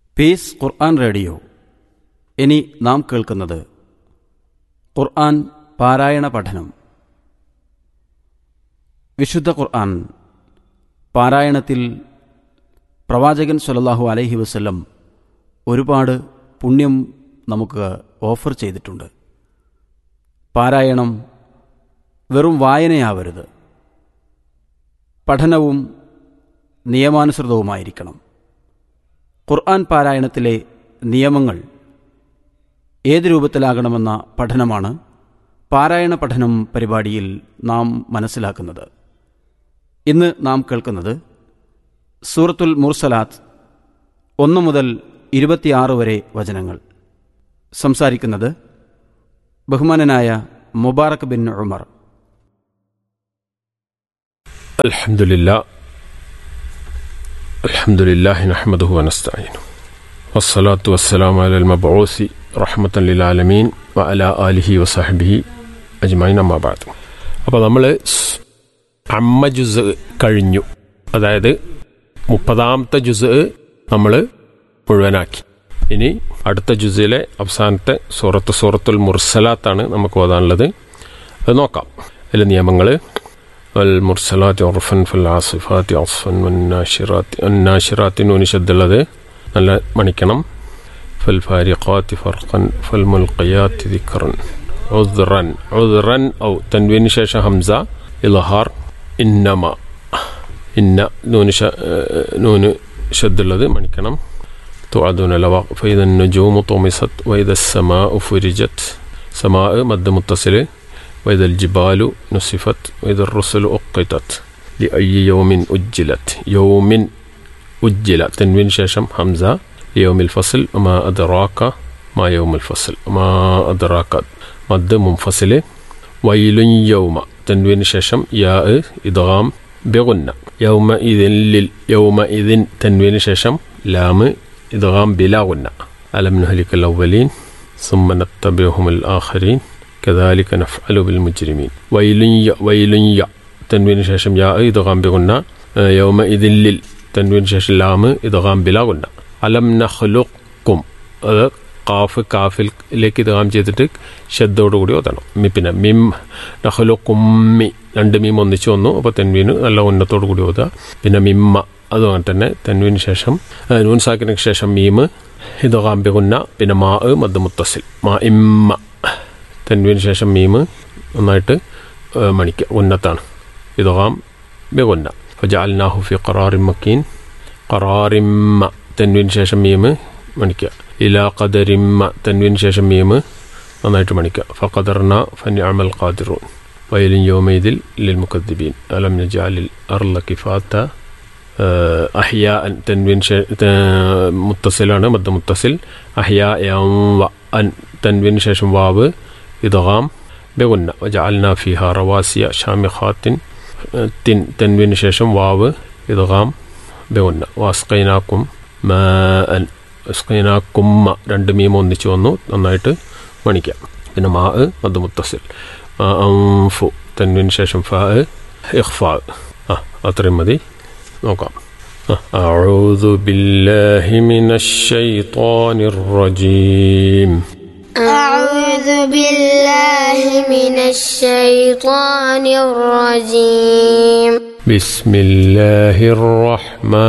piece ഖുർആൻ radio ഇനി നാം കേൾക്കുന്നത് ഖുർആൻ പാരായണ പഠനം വിശുദ്ധ ഖുർആൻ പാരായണത്തിൽ പ്രവാചകൻ സല്ലല്ലാഹു അലൈഹി വസല്ലം ഒരുപാട് പുണ്യം നമുക്ക് ഓഫർ ചെയ്തിട്ടുണ്ട് പാരായണം വെറും വായനയാവരുത് പഠനവും നിയമാനുസൃതവുമായിരിക്കണം ഖുർആൻ പാരായണത്തിലെ നിയമങ്ങൾ ഏത് രൂപത്തിലാകണമെന്ന പഠനമാണ് പാരായണ പഠനം പരിപാടിയിൽ നാം മനസ്സിലാക്കുന്നത് ഇന്ന് നാം കേൾക്കുന്നത് സൂറത്തുൽ മുർസലാത്ത് ഒന്ന് മുതൽ ഇരുപത്തിയാറ് വരെ വചനങ്ങൾ സംസാരിക്കുന്നത് ബഹുമാനനായ മുബാറക് ബിൻ ഉമർ الحمد لله الحمد لله نحمده ونستعينه والصلاة والسلام على المبعوث رحمة للعالمين وعلى آله وصحبه أجمعين أما بعد അപ്പോൾ നമ്മൾ അമ്മ ജുസ് കഴിഞ്ഞു അതായത് മുപ്പതാമത്തെ ജുസ് നമ്മൾ മുഴുവനാക്കി ഇനി അടുത്ത ജുസിലെ അവസാനത്തെ സൂറത്ത് സൂറത്തുൽ മുർസലാത്താണ് നമുക്ക് ഓതാനുള്ളത് അത് നോക്കാം അതിലെ നിയമങ്ങൾ والمرسلات عرفا فالعاصفات عصفا والناشرات الناشرات നൂനി ശബ്ദമുള്ളത് നല്ല മണിക്കണം فالفارقات فرقا فالملقيات ذكرا عذرا عذرا أو تنوين شاشة همزة إظهار إنما إن نون ش... نون شد الذي മണിക്കണം توعدون لواق فإذا النجوم طمست وإذا السماء فرجت سماء مد متصل وإذا الجبال نسفت وإذا الرسل أقتت لأي يوم أجلت يوم أجل تنوين شاشم حمزة ليوم الفصل وما أدراك ما يوم الفصل ما أدراك مد منفصل ويل يوم تنوين شاشم ياء إدغام بغنة يومئذ لل يومئذ تنوين شاشم لام إدغام بلا غنة ألم نهلك الأولين ثم نتبعهم الآخرين كذلك نفعل بالمجرمين ويل ي ويل ي تنوين شاشم يا إدغام بغنى يومئذ لل تنوين شاشم لام إدغام بلا غنى ألم نخلقكم അത് കാഫ് കാഫിലേക്ക് ഇതാം ചെയ്തിട്ട് ശ്രദ്ധയോടുകൂടി ഓതണം മി പിന്നെ മിം നഹലു കുമ്മി രണ്ട് മീം ഒന്നിച്ച് വന്നു അപ്പോൾ തെൻവീന് നല്ല ഉന്നത്തോടു കൂടി ഓതുക പിന്നെ മിമ്മ അത് അങ്ങനെ തന്നെ തെൻവീന് ശേഷം നൂൻ സാക്കിനു ശേഷം മീമ് ഇത് കാമ്പികുന്ന പിന്നെ മാ മദ് മുത്തസിൽ മാ ഇമ്മ തെൻവീന് ശേഷം മീമ് നന്നായിട്ട് മണിക്കുക ഉന്നത്താണ് ഇതുകാം ബിഗുന്ന ഫജാൽനാഹു ഫി ഖറാറിം മക്കീൻ ഖറാറിമ്മ തെൻവീന് ശേഷം മീമ് മണിക്കുക ഇലാ ഖദരിമ്മ തെൻവീന് ശേഷം മീമ് നന്നായിട്ട് മണിക്കുക ഫഖദർന ഫനിഅമൽ ഖാദിറൂൻ വയലിൻ യോമൈദിൽ ലിൽ മുക്കദ്ദിബീൻ അലം നജാലിൽ അർല കിഫാത്ത അഹ്യ തെൻവീൻ മുത്തസിലാണ് മദ് മുത്തസിൽ അഹ്യ വ അൻ തൻവീന് ശേഷം വാവ് إدغام بغنة وجعلنا فيها رواسي شامخات تن تنوين شاشم واو إدغام بغنة وأسقيناكم ماء أسقيناكم രണ്ട് മീം ഒന്നിച്ച് വന്നു നന്നായിട്ട് മണിക്കാം പിന്നെ മാ മദ് മുത്തസിൽ അംഫു തൻവിന് ശേഷം ഫ ഇഖ്ഫാ ആ അത്രയും മതി നോക്കാം أعوذ بالله من الشيطان الرجيم أعوذ بالله من الشيطان الرجيم بسم الله الرحمن